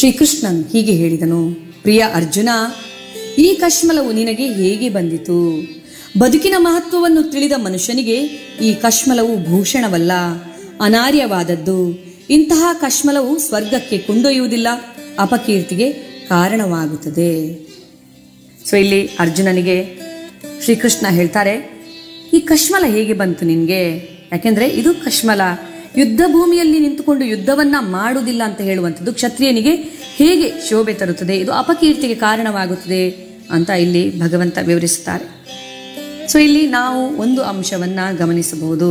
ಶ್ರೀಕೃಷ್ಣನ್ ಹೀಗೆ ಹೇಳಿದನು ಪ್ರಿಯ ಅರ್ಜುನ ಈ ಕಶ್ಮಲವು ನಿನಗೆ ಹೇಗೆ ಬಂದಿತು ಬದುಕಿನ ಮಹತ್ವವನ್ನು ತಿಳಿದ ಮನುಷ್ಯನಿಗೆ ಈ ಕಶ್ಮಲವು ಭೂಷಣವಲ್ಲ ಅನಾರ್ಯವಾದದ್ದು ಇಂತಹ ಕಶ್ಮಲವು ಸ್ವರ್ಗಕ್ಕೆ ಕೊಂಡೊಯ್ಯುವುದಿಲ್ಲ ಅಪಕೀರ್ತಿಗೆ ಕಾರಣವಾಗುತ್ತದೆ ಸೊ ಇಲ್ಲಿ ಅರ್ಜುನನಿಗೆ ಶ್ರೀಕೃಷ್ಣ ಹೇಳ್ತಾರೆ ಈ ಕಶ್ಮಲ ಹೇಗೆ ಬಂತು ನಿನಗೆ ಯಾಕೆಂದ್ರೆ ಇದು ಕಶ್ಮಲ ಯುದ್ಧ ಭೂಮಿಯಲ್ಲಿ ನಿಂತುಕೊಂಡು ಯುದ್ಧವನ್ನ ಮಾಡುವುದಿಲ್ಲ ಅಂತ ಹೇಳುವಂಥದ್ದು ಕ್ಷತ್ರಿಯನಿಗೆ ಹೇಗೆ ಶೋಭೆ ತರುತ್ತದೆ ಇದು ಅಪಕೀರ್ತಿಗೆ ಕಾರಣವಾಗುತ್ತದೆ ಅಂತ ಇಲ್ಲಿ ಭಗವಂತ ವಿವರಿಸುತ್ತಾರೆ ಸೊ ಇಲ್ಲಿ ನಾವು ಒಂದು ಅಂಶವನ್ನ ಗಮನಿಸಬಹುದು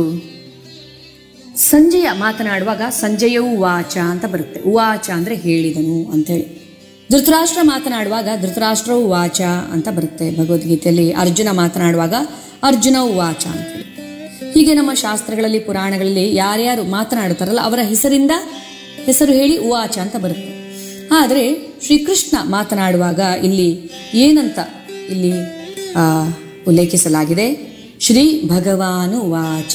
ಸಂಜೆಯ ಮಾತನಾಡುವಾಗ ಸಂಜೆಯು ವಾಚ ಅಂತ ಬರುತ್ತೆ ಉವಾಚ ಅಂದ್ರೆ ಹೇಳಿದನು ಅಂತೇಳಿ ಧೃತರಾಷ್ಟ್ರ ಮಾತನಾಡುವಾಗ ಧೃತರಾಷ್ಟ್ರವು ವಾಚ ಅಂತ ಬರುತ್ತೆ ಭಗವದ್ಗೀತೆಯಲ್ಲಿ ಅರ್ಜುನ ಮಾತನಾಡುವಾಗ ಅರ್ಜುನ ವಾಚ ಅಂತೇಳಿ ಹೀಗೆ ನಮ್ಮ ಶಾಸ್ತ್ರಗಳಲ್ಲಿ ಪುರಾಣಗಳಲ್ಲಿ ಯಾರ್ಯಾರು ಮಾತನಾಡುತ್ತಾರಲ್ಲ ಅವರ ಹೆಸರಿಂದ ಹೆಸರು ಹೇಳಿ ಉವಾಚ ಅಂತ ಬರುತ್ತೆ ಆದರೆ ಶ್ರೀಕೃಷ್ಣ ಮಾತನಾಡುವಾಗ ಇಲ್ಲಿ ಏನಂತ ಇಲ್ಲಿ ಆ, ಉಲ್ಲೇಖಿಸಲಾಗಿದೆ ಶ್ರೀ ಭಗವಾನು ವಾಚ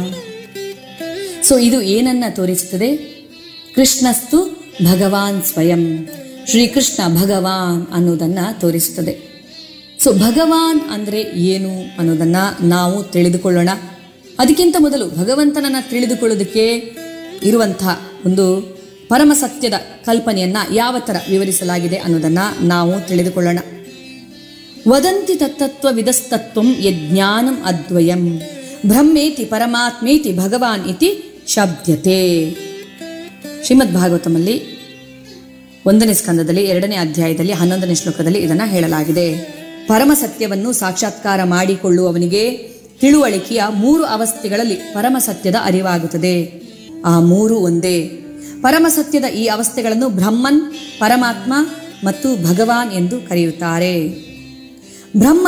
ಸೊ ಇದು ಏನನ್ನ ತೋರಿಸುತ್ತದೆ ಕೃಷ್ಣಸ್ತು ಭಗವಾನ್ ಸ್ವಯಂ ಶ್ರೀಕೃಷ್ಣ ಭಗವಾನ್ ಅನ್ನೋದನ್ನ ತೋರಿಸುತ್ತದೆ ಸೊ ಭಗವಾನ್ ಅಂದ್ರೆ ಏನು ಅನ್ನೋದನ್ನ ನಾವು ತಿಳಿದುಕೊಳ್ಳೋಣ ಅದಕ್ಕಿಂತ ಮೊದಲು ಭಗವಂತನನ್ನ ತಿಳಿದುಕೊಳ್ಳೋದಕ್ಕೆ ಇರುವಂತಹ ಒಂದು ಪರಮ ಸತ್ಯದ ಕಲ್ಪನೆಯನ್ನ ಯಾವ ಥರ ವಿವರಿಸಲಾಗಿದೆ ಅನ್ನೋದನ್ನ ನಾವು ತಿಳಿದುಕೊಳ್ಳೋಣ ವದಂತಿ ತತ್ತತ್ವ ವಿದಸ್ತತ್ವಂ ಯಜ್ಞಾನಂ ಅದ್ವಯಂ ಬ್ರಹ್ಮೇತಿ ಪರಮಾತ್ಮೇತಿ ಭಗವಾನ್ ಇತಿ ಶಬ್ದ್ಯತೆ ಶ್ರೀಮದ್ ಭಾಗವತಮಲ್ಲಿ ಒಂದನೇ ಸ್ಕಂದದಲ್ಲಿ ಎರಡನೇ ಅಧ್ಯಾಯದಲ್ಲಿ ಹನ್ನೊಂದನೇ ಶ್ಲೋಕದಲ್ಲಿ ಇದನ್ನು ಹೇಳಲಾಗಿದೆ ಪರಮ ಸತ್ಯವನ್ನು ಸಾಕ್ಷಾತ್ಕಾರ ಮಾಡಿಕೊಳ್ಳುವವನಿಗೆ ತಿಳುವಳಿಕೆಯ ಮೂರು ಅವಸ್ಥೆಗಳಲ್ಲಿ ಪರಮ ಸತ್ಯದ ಅರಿವಾಗುತ್ತದೆ ಆ ಮೂರು ಒಂದೇ ಪರಮ ಸತ್ಯದ ಈ ಅವಸ್ಥೆಗಳನ್ನು ಬ್ರಹ್ಮನ್ ಪರಮಾತ್ಮ ಮತ್ತು ಭಗವಾನ್ ಎಂದು ಕರೆಯುತ್ತಾರೆ ಬ್ರಹ್ಮ